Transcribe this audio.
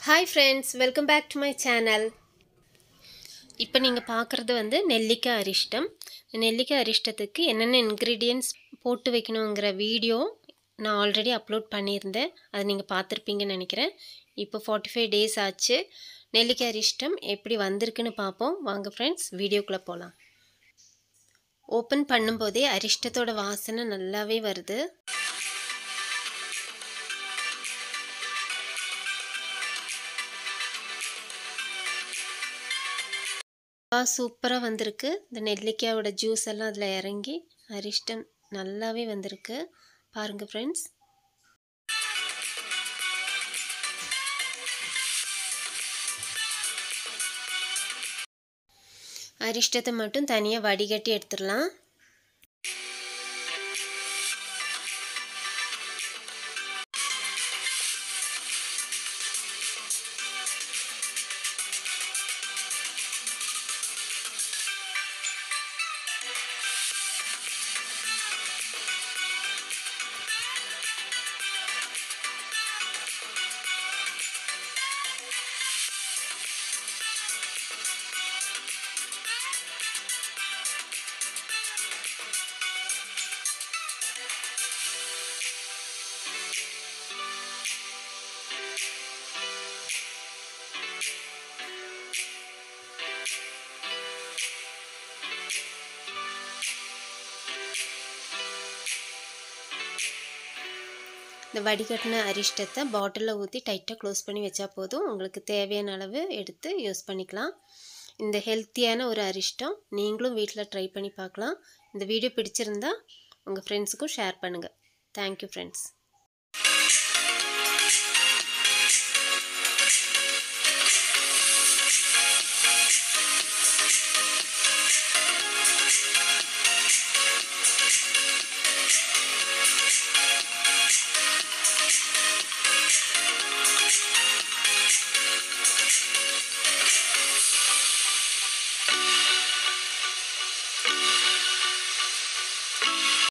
hi friends welcome back to my channel இப்போ நீங்கள் பார்க்குறது வந்து நெல்லிக்காய் அரிஷ்டம் இந்த நெல்லிக்காய் அரிஷ்டத்துக்கு என்னென்ன இன்க்ரீடியன்ஸ் போட்டு வைக்கணுங்கிற வீடியோ நான் ஆல்ரெடி அப்லோட் பண்ணியிருந்தேன் அதை நீங்கள் பார்த்துருப்பீங்கன்னு நினைக்கிறேன் இப்போ ஃபார்ட்டி ஃபைவ் டேஸ் ஆச்சு நெல்லிக்காய் அரிஷ்டம் எப்படி வந்திருக்குன்னு பார்ப்போம் வாங்க ஃப்ரெண்ட்ஸ் வீடியோக்குள்ளே போகலாம் ஓப்பன் பண்ணும்போதே அரிஷ்டத்தோட வாசனை நல்லாவே வருது சூப்பராக வந்திருக்கு இந்த நெல்லிக்காயோட ஜூஸ் எல்லாம் அதில் இறங்கி அரிஷ்டம் நல்லாவே வந்திருக்கு பாருங்கள் ஃப்ரெண்ட்ஸ் அரிஷ்டத்தை மட்டும் தனியாக வடிகட்டி எடுத்துடலாம் இந்த வடிகட்டின அரிஷ்டத்தை பாட்டிலில் ஊற்றி டைட்டாக க்ளோஸ் பண்ணி வச்சா போதும் உங்களுக்கு தேவையான அளவு எடுத்து யூஸ் பண்ணிக்கலாம் இந்த ஹெல்த்தியான ஒரு அரிஷ்டம் நீங்களும் வீட்டில் ட்ரை பண்ணி பார்க்கலாம் இந்த வீடியோ பிடிச்சிருந்தா உங்கள் ஃப்ரெண்ட்ஸுக்கும் ஷேர் பண்ணுங்கள் தேங்க்யூ ஃப்ரெண்ட்ஸ்